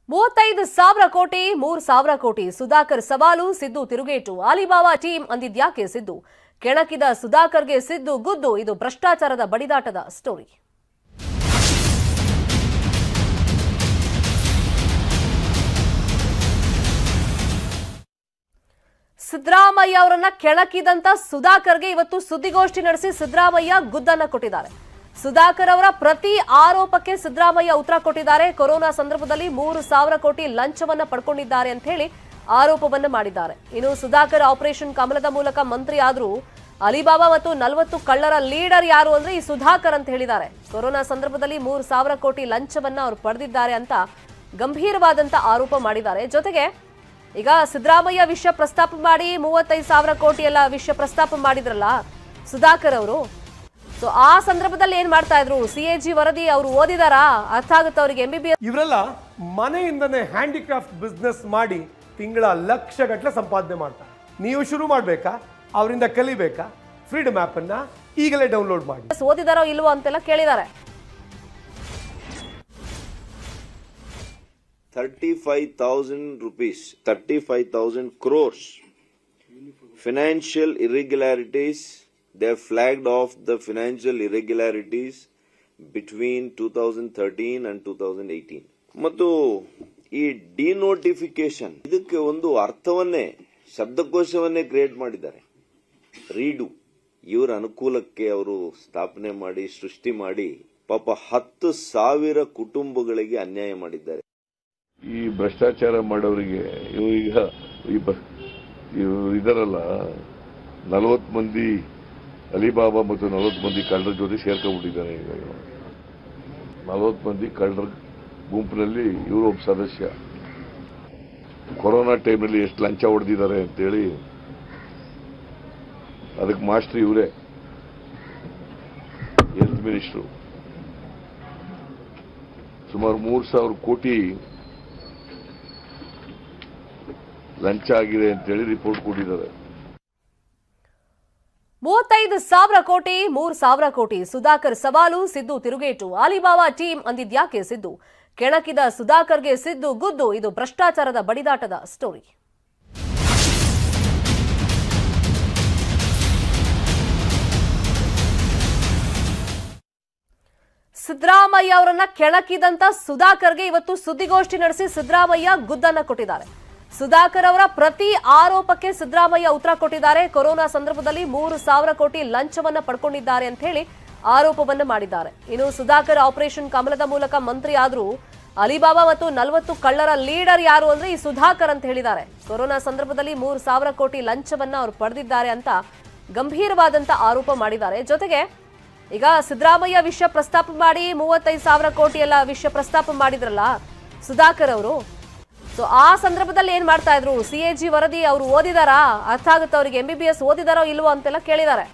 ಮೂವತ್ತೈದು ಸಾವಿರ ಕೋಟಿ ಮೂರ್ ಸಾವಿರ ಕೋಟಿ ಸುಧಾಕರ್ ಸವಾಲು ಸಿದ್ದು ತಿರುಗೇಟು ಅಲಿಬಾಬಾ ಟೀಮ್ ಅಂದಿದ್ಯಾಕೆ ಸಿದ್ದು ಕೆಣಕಿದ ಸುಧಾಕರ್ಗೆ ಸಿದ್ದು ಗುದ್ದು ಇದು ಭ್ರಷ್ಟಾಚಾರದ ಬಡಿದಾಟದ ಸ್ಟೋರಿ ಸಿದ್ದರಾಮಯ್ಯ ಅವರನ್ನ ಕೆಣಕಿದಂತ ಸುಧಾಕರ್ಗೆ ಇವತ್ತು ಸುದ್ದಿಗೋಷ್ಠಿ ನಡೆಸಿ ಸಿದ್ದರಾಮಯ್ಯ ಗುದ್ದನ್ನ ಕೊಟ್ಟಿದ್ದಾರೆ ಸುಧಾಕರ್ ಅವರ ಪ್ರತಿ ಆರೋಪಕ್ಕೆ ಸಿದ್ದರಾಮಯ್ಯ ಉತ್ತರ ಕೊಟ್ಟಿದ್ದಾರೆ ಕೊರೋನಾ ಸಂದರ್ಭದಲ್ಲಿ ಮೂರು ಸಾವಿರ ಕೋಟಿ ಲಂಚವನ್ನ ಪಡ್ಕೊಂಡಿದ್ದಾರೆ ಅಂತ ಹೇಳಿ ಆರೋಪವನ್ನ ಮಾಡಿದ್ದಾರೆ ಇನ್ನು ಸುಧಾಕರ್ ಆಪರೇಷನ್ ಕಮಲದ ಮೂಲಕ ಮಂತ್ರಿ ಆದ್ರೂ ಅಲಿಬಾಬಾ ಮತ್ತು ನಲವತ್ತು ಕಳ್ಳರ ಲೀಡರ್ ಯಾರು ಅಂದ್ರೆ ಈ ಸುಧಾಕರ್ ಅಂತ ಹೇಳಿದ್ದಾರೆ ಕೊರೋನಾ ಸಂದರ್ಭದಲ್ಲಿ ಮೂರು ಸಾವಿರ ಕೋಟಿ ಲಂಚವನ್ನ ಅವರು ಪಡೆದಿದ್ದಾರೆ ಅಂತ ಗಂಭೀರವಾದಂತ ಆರೋಪ ಮಾಡಿದ್ದಾರೆ ಜೊತೆಗೆ ಈಗ ಸಿದ್ದರಾಮಯ್ಯ ವಿಷಯ ಪ್ರಸ್ತಾಪ ಮಾಡಿ ಮೂವತ್ತೈದು ಸಾವಿರ ಕೋಟಿ ಎಲ್ಲ ವಿಷಯ ಪ್ರಸ್ತಾಪ ಮಾಡಿದ್ರಲ್ಲ ಸುಧಾಕರ್ ಅವರು ಸೊ ಆ ಸಂದರ್ಭದಲ್ಲಿ ಏನ್ ಮಾಡ್ತಾ ಇದ್ರು ಸಿಎಜಿ ವರದಿ ಅವರು ಓದಿದಾರಾ ಅರ್ಥ ಆಗುತ್ತೆ ಅವರಿಗೆ ಎಂಬಿಬಿಎಸ್ ಇವರೆಲ್ಲ ಮನೆಯಿಂದನೇ ಹ್ಯಾಂಡಿಕ್ರಾಫ್ಟ್ ಬಿಸ್ನೆಸ್ ಮಾಡಿ ತಿಂಗಳ ಲಕ್ಷ ಗಟ್ಟಲೆ ಸಂಪಾದನೆ ಮಾಡ್ತಾರೆ ನೀವು ಶುರು ಮಾಡಬೇಕಾ ಅವರಿಂದ ಕಲಿಬೇಕಾ ಫ್ರೀಡಮ್ ಆ್ಯಪನ್ನು ಈಗಲೇ ಡೌನ್ಲೋಡ್ ಮಾಡಿ ಓದಿದಾರೋ ಇಲ್ವೋ ಅಂತೆಲ್ಲ ಕೇಳಿದ್ದಾರೆ 35,000 rupees, 35,000 crores. Financial irregularities, they have flagged off the financial irregularities between 2013 and 2018. ಮತ್ತು ಈ ಡಿನೋಟಿಫಿಕೇಶನ್ ಇದಕ್ಕೆ ಒಂದು ಅರ್ಥವನ್ನೇ ಶಬ್ದಕೋಶವನ್ನೇ ಕ್ರಿಯೇಟ್ ಮಾಡಿದ್ದಾರೆ ರೀಡು ಇವರ ಅನುಕೂಲಕ್ಕೆ ಅವರು ಸ್ಥಾಪನೆ ಮಾಡಿ ಸೃಷ್ಟಿ ಮಾಡಿ ಪಾಪ ಹತ್ತು ಸಾವಿರ ಕುಟುಂಬಗಳಿಗೆ ಅನ್ಯಾಯ ಮಾಡಿದ್ದಾರೆ ಈ ಭ್ರಷ್ಟಾಚಾರ ಮಾಡೋರಿಗೆ ಇವು ಈಗ ಈ ಬ- ಇವು ಇದರಲ್ಲ ನಲವತ್ತು ಮಂದಿ ಅಲಿಬಾಬಾ ಮತ್ತು ನಲವತ್ತು ಮಂದಿ ಕಳ್ಳರ ಜೊತೆ ಸೇರ್ಕೊಂಡ್ಬಿಟ್ಟಿದ್ದಾನೆ ಈಗ ಇವ. ನಲವತ್ತು ಮಂದಿ ಕಳ್ಳರ ಗುಂಪಿನಲ್ಲಿ ಇವರು ಒಬ್ಬ ಸದಸ್ಯ ಕೊರೋನಾ ಟೈಮ್ನಲ್ಲಿ ಎಷ್ಟು ಲಂಚ ಹೊಡೆದಿದ್ದಾರೆ ಅಂತೇಳಿ ಅದಕ್ಕೆ ಮಾಸ್ಟರ್ ಇವರೇ ಹೆಲ್ತ್ ಮಿನಿಸ್ಟ್ರು ಸುಮಾರು ಮೂರು ಸಾವಿರ ಕೋಟಿ ಲಂಚ ಆಗಿದೆ ಅಂತೇಳಿ ರಿಪೋರ್ಟ್ ಕೊಟ್ಟಿದ್ದಾರೆ ಮೂವತ್ತೈದು ಸಾವಿರ ಕೋಟಿ ಮೂರ್ ಸಾವಿರ ಕೋಟಿ ಸುಧಾಕರ್ ಸವಾಲು ಸಿದ್ದು ತಿರುಗೇಟು ಅಲಿಬಾಬಾ ಟೀಮ್ ಅಂದಿದ್ಯಾಕೆ ಸಿದ್ದು ಕೆಣಕಿದ ಸುಧಾಕರ್ಗೆ ಸಿದ್ದು ಗುದ್ದು ಇದು ಭ್ರಷ್ಟಾಚಾರದ ಬಡಿದಾಟದ ಸ್ಟೋರಿ ಸಿದ್ದರಾಮಯ್ಯ ಅವರನ್ನ ಕೆಣಕಿದಂತ ಸುಧಾಕರ್ಗೆ ಇವತ್ತು ಸುದ್ದಿಗೋಷ್ಠಿ ನಡೆಸಿ ಸಿದ್ದರಾಮಯ್ಯ ಗುದ್ದನ್ನ ಕೊಟ್ಟಿದ್ದಾರೆ ಸುಧಾಕರ್ ಅವರ ಪ್ರತಿ ಆರೋಪಕ್ಕೆ ಸಿದ್ದರಾಮಯ್ಯ ಉತ್ತರ ಕೊಟ್ಟಿದ್ದಾರೆ ಕೊರೋನಾ ಸಂದರ್ಭದಲ್ಲಿ ಮೂರು ಸಾವಿರ ಕೋಟಿ ಲಂಚವನ್ನ ಪಡ್ಕೊಂಡಿದ್ದಾರೆ ಅಂತ ಹೇಳಿ ಆರೋಪವನ್ನ ಮಾಡಿದ್ದಾರೆ ಇನ್ನು ಸುಧಾಕರ್ ಆಪರೇಷನ್ ಕಮಲದ ಮೂಲಕ ಮಂತ್ರಿ ಆದ್ರೂ ಅಲಿಬಾಬಾ ಮತ್ತು ನಲವತ್ತು ಕಳ್ಳರ ಲೀಡರ್ ಯಾರು ಅಂದ್ರೆ ಈ ಸುಧಾಕರ್ ಅಂತ ಹೇಳಿದ್ದಾರೆ ಕೊರೋನಾ ಸಂದರ್ಭದಲ್ಲಿ ಮೂರು ಸಾವಿರ ಕೋಟಿ ಲಂಚವನ್ನ ಅವರು ಪಡೆದಿದ್ದಾರೆ ಅಂತ ಗಂಭೀರವಾದಂತ ಆರೋಪ ಮಾಡಿದ್ದಾರೆ ಜೊತೆಗೆ ಈಗ ಸಿದ್ದರಾಮಯ್ಯ ವಿಷಯ ಪ್ರಸ್ತಾಪ ಮಾಡಿ ಮೂವತ್ತೈದು ಸಾವಿರ ಕೋಟಿ ಎಲ್ಲ ವಿಷಯ ಪ್ರಸ್ತಾಪ ಮಾಡಿದ್ರಲ್ಲ ಸುಧಾಕರ್ ಅವರು ಸೊ ಆ ಸಂದರ್ಭದಲ್ಲಿ ಏನ್ ಮಾಡ್ತಾ ಇದ್ರು ಸಿಎಜಿ ವರದಿ ಅವರು ಓದಿದಾರಾ ಅರ್ಥ ಆಗುತ್ತೆ ಅವರಿಗೆ ಎಂಬಿಬಿಎಸ್ ಓದಿದಾರೋ ಇಲ್ವೋ ಅಂತೆಲ್ಲ ಕೇಳಿದ್ದಾರೆ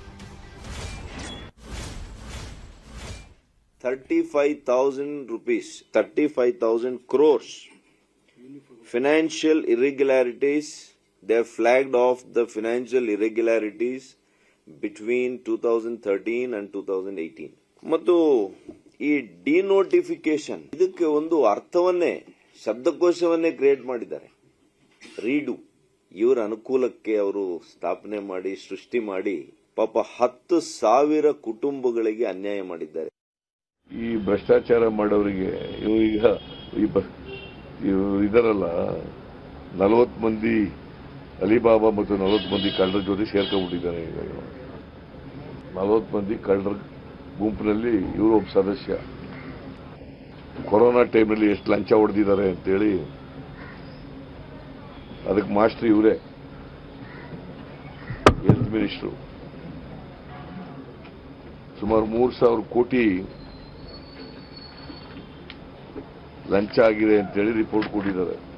35,000 rupees, 35,000 crores. Financial irregularities, they have flagged off the financial irregularities between 2013 and 2018. ಮತ್ತು ಈ ಡಿನೋಟಿಫಿಕೇಶನ್ ಇದಕ್ಕೆ ಒಂದು ಅರ್ಥವನ್ನೇ ಶಬ್ದಕೋಶವನ್ನೇ ಕ್ರಿಯೇಟ್ ಮಾಡಿದ್ದಾರೆ ರೀಡು ಇವರ ಅನುಕೂಲಕ್ಕೆ ಅವರು ಸ್ಥಾಪನೆ ಮಾಡಿ ಸೃಷ್ಟಿ ಮಾಡಿ ಪಾಪ ಹತ್ತು ಸಾವಿರ ಕುಟುಂಬಗಳಿಗೆ ಅನ್ಯಾಯ ಮಾಡಿದ್ದಾರೆ ಈ ಭ್ರಷ್ಟಾಚಾರ ಮಾಡೋರಿಗೆ ಇವು ಈಗ ಈ ಬ- ಇವು ಇದರಲ್ಲ ನಲವತ್ತು ಮಂದಿ ಅಲಿಬಾಬಾ ಮತ್ತು ನಲವತ್ತು ಮಂದಿ ಕಳ್ಳರ ಜೊತೆ ಸೇರ್ಕೊಂಡ್ಬಿಟ್ಟಿದ್ದಾನೆ ಈಗ ಇವ. ನಲವತ್ತು ಮಂದಿ ಕಳ್ಳರ ಗುಂಪಿನಲ್ಲಿ ಇವರು ಒಬ್ಬ ಸದಸ್ಯ ಕೊರೋನಾ ಟೈಮ್ನಲ್ಲಿ ಎಷ್ಟು ಲಂಚ ಹೊಡೆದಿದ್ದಾರೆ ಅಂತೇಳಿ ಅದಕ್ಕೆ ಮಾಸ್ಟರ್ ಇವರೇ ಹೆಲ್ತ್ ಮಿನಿಸ್ಟ್ರು ಸುಮಾರು ಮೂರು ಸಾವಿರ ಕೋಟಿ ಲಂಚ ಆಗಿದೆ ಅಂತೇಳಿ ರಿಪೋರ್ಟ್ ಕೊಟ್ಟಿದ್ದಾರೆ